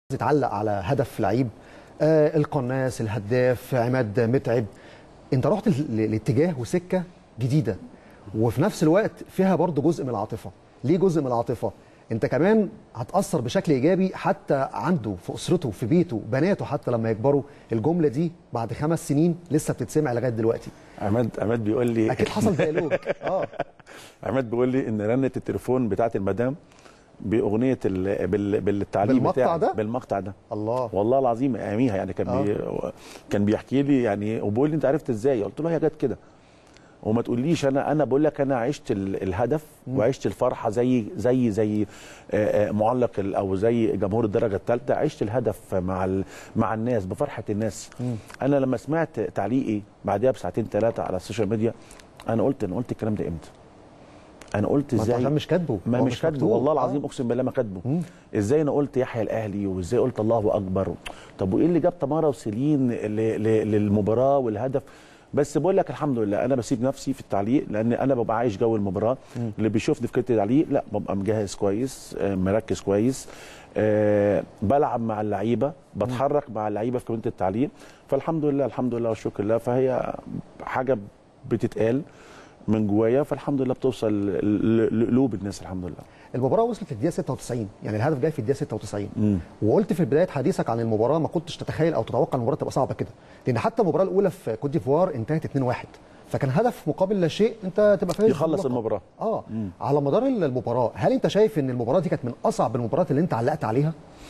يتعلق على هدف لعيب آه القناص الهداف عماد متعب انت رحت ل- لاتجاه وسكه جديده وفي نفس الوقت فيها برضه جزء من العاطفه ليه جزء من العاطفه انت كمان هتاثر بشكل ايجابي حتى عنده في اسرته في بيته بناته حتى لما يكبروا الجمله دي بعد خمس سنين لسه بتتسمع لغايه دلوقتي عماد عماد بيقول لي اكيد حصل ديالوج اه عماد بيقول لي ان رنه التليفون بتاعت المدام باغنيه ال... بال... بالتعليم بالمقطع بتاعي ده؟ بالمقطع ده الله والله العظيم اياميها يعني كان بي... كان بيحكي لي يعني وبيقول لي انت عرفت ازاي قلت له هي جت كده وما تقوليش انا انا بقول لك انا عشت ال- الهدف وعشت الفرحه زي زي زي آه، آه، معلق ال- او زي جمهور الدرجه الثالثه عشت الهدف مع ال- مع الناس بفرحه الناس انا لما سمعت تعليقي بعدها بساعتين ثلاثه على السوشيال ميديا انا قلت انا قلت الكلام ده امتى انا قلت ما انت ازاي عشان مش كاتبه ما هو مش كاتبه مكتوب. والله آه. العظيم اقسم بالله ما كاتبه ازاي انا قلت يحيى الاهلي وازاي قلت الله اكبر طب وايه اللي جاب تمارا وسيلين ل- ل- للمباراه والهدف بس بقول لك الحمد لله انا بسيب نفسي في التعليق لان انا ببقى عايش جو المباراه اللي بيشوفني في كلمه التعليق لا ببقى مجهز كويس آه، مركز كويس آه، بلعب مع اللعيبه بتحرك مع اللعيبه في كلمه التعليق فالحمد لله الحمد لله والشكر لله فهي حاجه بتتقال من جوايا فالحمد لله بتوصل ل- ل- لقلوب الناس الحمد لله المباراه وصلت للدقيقه 96 يعني الهدف جاي في الدقيقه 96 مم. وقلت في بدايه حديثك عن المباراه ما كنتش تتخيل او تتوقع المباراه تبقى صعبه كده لان حتى المباراه الاولى في كوت ديفوار انتهت 2-1 فكان هدف مقابل لا شيء انت تبقى فايز يخلص باللقب. المباراة. اه على مدار المباراه هل انت شايف ان المباراه دي كانت من اصعب المباريات اللي انت علقت عليها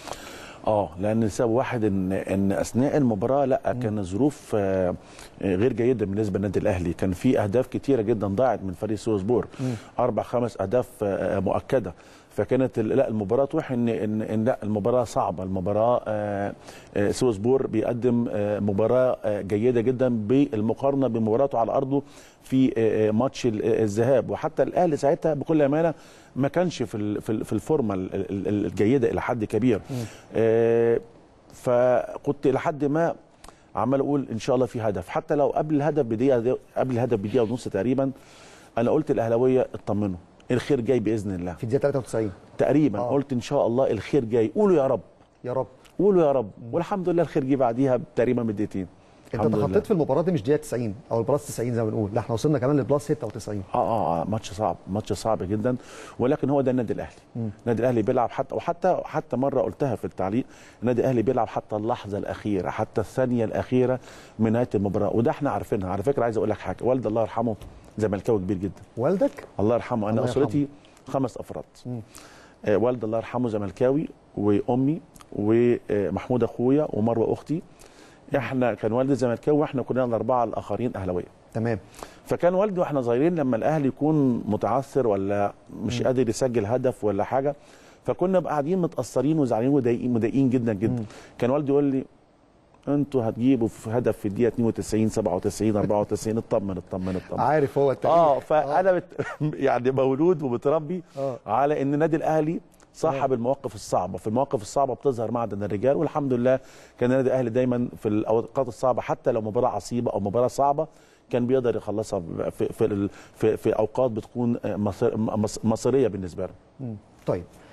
اه لان لسبب واحد ان ان اثناء المباراه لا كان الظروف آه، غير جيده بالنسبه للنادي الاهلي كان في اهداف كتيره جدا ضاعت من فريق سوسبور اربع خمس اهداف آه، مؤكده فكانت ال- لا المباراه توحي ان ان ان لا المباراه صعبه المباراه آه، آه، سوسبور بيقدم آه، مباراه آه، جيده جدا بالمقارنه بمباراته على ارضه في آه، آه، ماتش ال- آه، الذهاب وحتى الاهلي ساعتها بكل امانه ما كانش في ال- في ال- في الفورمه ال- ال- ال- الجيده الى حد كبير آه، فكنت الى حد ما عمال اقول ان شاء الله في هدف حتى لو قبل الهدف بدقيقه قبل الهدف بدقيقه ونص تقريبا انا قلت الاهلاويه اطمنوا الخير جاي باذن الله في الدقيقه 93 تقريبا آه. قلت ان شاء الله الخير جاي قولوا يا رب يا رب قولوا يا رب والحمد لله الخير جه بعديها تقريبا بدقيقتين انت الحمد لله. تخطيت في المباراه دي مش دقيقه 90 او البلاس 90 زي ما بنقول لا احنا وصلنا كمان للبلاس 96 اه اه اه ماتش صعب ماتش صعب جدا ولكن هو ده النادي الاهلي النادي الاهلي بيلعب حتى وحتى حتى مره قلتها في التعليق النادي الاهلي بيلعب حتى اللحظه الاخيره حتى الثانيه الاخيره من نهايه المباراه وده احنا عارفينها على فكره عايز اقول لك حاجه والد الله يرحمه زملكاوي كبير جدا والدك الله يرحمه انا الله يرحمه. اسرتي خمس افراد آه والد الله يرحمه زملكاوي وامي ومحمود اخويا ومروه اختي احنا كان والدي زملكاوي واحنا كلنا الاربعه الاخرين اهلاويه تمام فكان والدي واحنا صغيرين لما الاهلي يكون متعثر ولا مش قادر يسجل هدف ولا حاجه فكنا بقى قاعدين متاثرين وزعلانين ومضايقين مضايقين جدا جدا كان والدي يقول لي انتوا هتجيبوا في هدف في الدقيقه 92 97 94 اطمن اطمن اطمن عارف هو التاريخ اه فانا بت... يعني مولود ومتربي آه. على ان النادي الاهلي صاحب المواقف الصعبه في المواقف الصعبه بتظهر معدن الرجال والحمد لله كان النادي الاهلي دايما في الاوقات الصعبه حتى لو مباراه عصيبه او مباراه صعبه كان بيقدر يخلصها في في ال- في, في اوقات بتكون مصير- مص- مصيريه بالنسبه له مم. طيب